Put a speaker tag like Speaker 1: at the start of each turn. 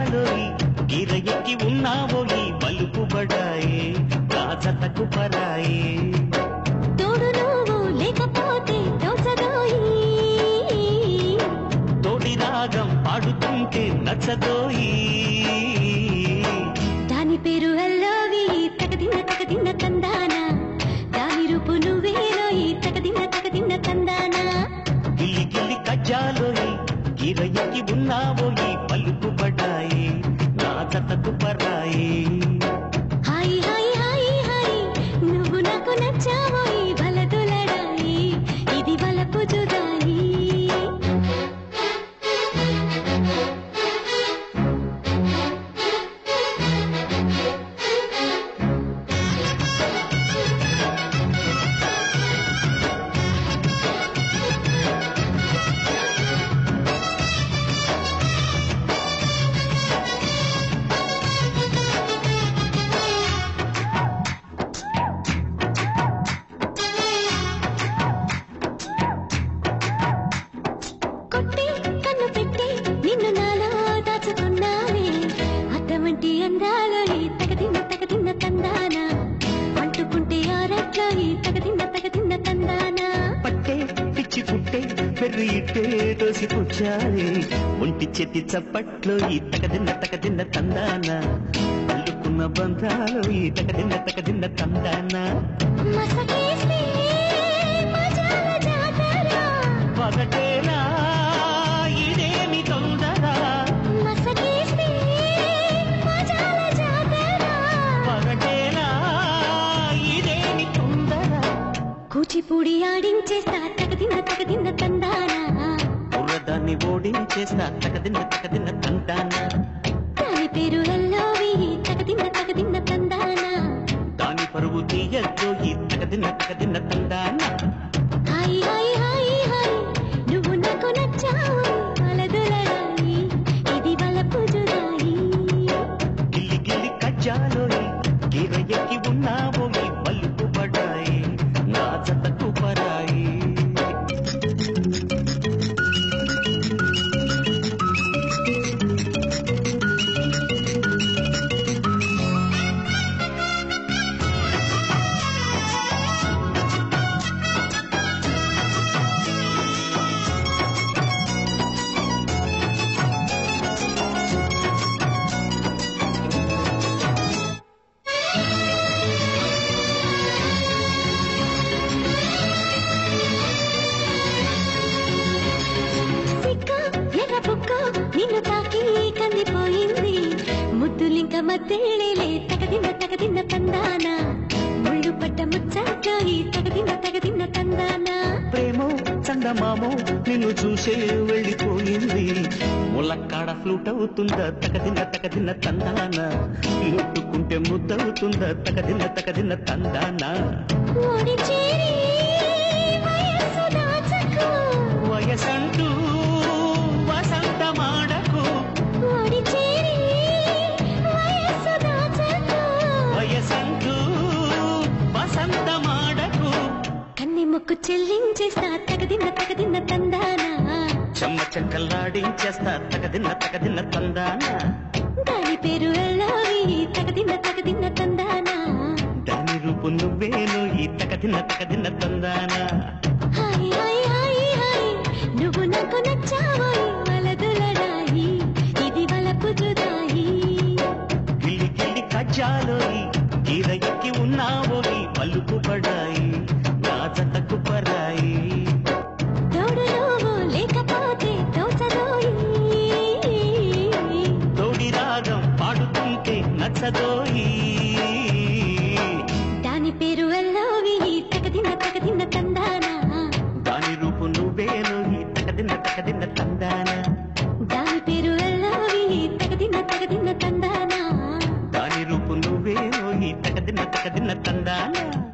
Speaker 1: కజ్జాలోయి గిర ఎక్కి ఉన్నావోయి బలుపు బడాయే రాజతకు పరాయే
Speaker 2: తోడు నువ్వు లేకపోతే తోచదోయి
Speaker 1: తోడి రాగం పాడుతుంటే నచ్చదోయి
Speaker 2: దాని పేరు అల్లోవి తగదిన్న తగదిన్న తందాన దాని రూపు నువ్వేలోయి తగదిన్న తగదిన్న తందాన
Speaker 1: గిల్లి గిల్లి కజ్జాలోయి గిర ఎక్కి ఉన్నావోయి బలుపు బడాయే రాజతకు పరాయే
Speaker 2: హాయ్ హాయ్ హాయ్ హాయ్ నువ్వు నాకు నచ్చావోయి బలదులడాయి ఇది బలపు జుదాయి కొట్టి కన్ను పెట్టి నిన్ను నాలో దాచుకున్నానే అటువంటి అందాలో ఈ తగదిన్న తగదిన్న తందాన అంటుకుంటే ఆరట్లో ఈ తగదిన్న తగదిన్న తందాన
Speaker 1: పట్టే పిచ్చి పుట్టే పెర్రి ఇట్టే దోసి పుచ్చాలి ఒంటి చెట్టి చప్పట్లో ఈ తకదిన్న తకదిన్న తందాన అల్లుకున్న బంధాలు ఈ తకదిన్న తకదిన్న తందాన
Speaker 2: మసకేస్తే మజాల జాతర
Speaker 1: పగటేలా ఇదేమి తొందర
Speaker 2: మసకేస్తే మజాల జాతర
Speaker 1: పగటేలా ఇదేమి తొందర
Speaker 2: కూచిపూడి ఆడించేస్తా తగదిన్న తగదిన్న తందాన
Speaker 1: బుర్రదాన్ని ఓడించేస్తా తకదిన్న తకదిన్న తందాన
Speaker 2: దాని పేరు ఎల్లోవి తగదిన్న తగదిన్న తందాన
Speaker 1: దాని పరువు తీయద్దు ఈ తకదిన్న తకదిన్న తందాన
Speaker 2: హాయ్ హాయ్ హాయ్ హాయ్ నువ్వు నాకు నచ్చావు అలదులడాయి ఇది బలపు జుదాయి
Speaker 1: గిల్లి గిల్లి కజ్జాలోయి గిర ఎక్కి ఉన్నావోయి బల్పు పడాయి నా జతకు పరాయి
Speaker 2: సిక్క ఎర్ర బుక్క నిన్ను తాకి కందిపోయింది ముద్దులింక మధ్యేళేలే తగదిన్న తగదిన్న తందాన ముళ్ళు పట్ట ముచ్చట్లో ఈ తగదిన్న తగదిన్న తందాన
Speaker 1: ప్రేమో చందమామో నిన్ను చూసే వెళ్ళిపోయింది ములక్కాడ ఫ్లూట్ అవుతుందా తకదిన్న తకదిన్న తందాన ముట్టుకుంటే ముద్దవుతుందా తకదిన్న తకదిన్న తందాన
Speaker 2: ఓడి చేరి వయస్సు దాచకు
Speaker 1: వయసంటూ వసంతమాడకు
Speaker 2: ఓడి చేరి వయస్సు దాచకు
Speaker 1: వయసంటూ వసంతమాడకు
Speaker 2: కన్ని ముక్కు చెల్లించేస్తా తగదిన్న తగదిన్న తందాన
Speaker 1: చెమ్మ చెక్కల్లాడించేస్తా తగదిన్న తగదిన్న తందాన
Speaker 2: దాని పేరు ఎల్లోవి తగదిన్న తగదిన్న తందాన
Speaker 1: దాని రూపు నువ్వేను ఈ తగదిన్న తగదిన్న తందాన
Speaker 2: హాయ్ హాయ్ హాయ్ హాయ్ నువ్వు నాకు నచ్చావోయ్ వలదులడాయి ఇది వలపు జుదాయి
Speaker 1: గిల్లి గిల్లి కజ్జాలోయి గీర ఎక్కి ఉన్నావోయి పలుకు పడాయి నా జతకు పరాయి
Speaker 2: తోడు నువ్వు లేకపోతే తోచదోయి
Speaker 1: తోడి రాగం పాడుతుంటే నచ్చదోయి
Speaker 2: దాని పేరు ఎల్లోవి తగదిన్న తగదిన్న తందాన
Speaker 1: దాని రూపు నువ్వేను ఈ తగదిన్న తగదిన్న తందాన
Speaker 2: దాని పేరు ఎల్లోవి తగదిన్న తగదిన్న తందాన
Speaker 1: దాని రూపు నువ్వేను ఈ తగదిన్న తగదిన్న తందాన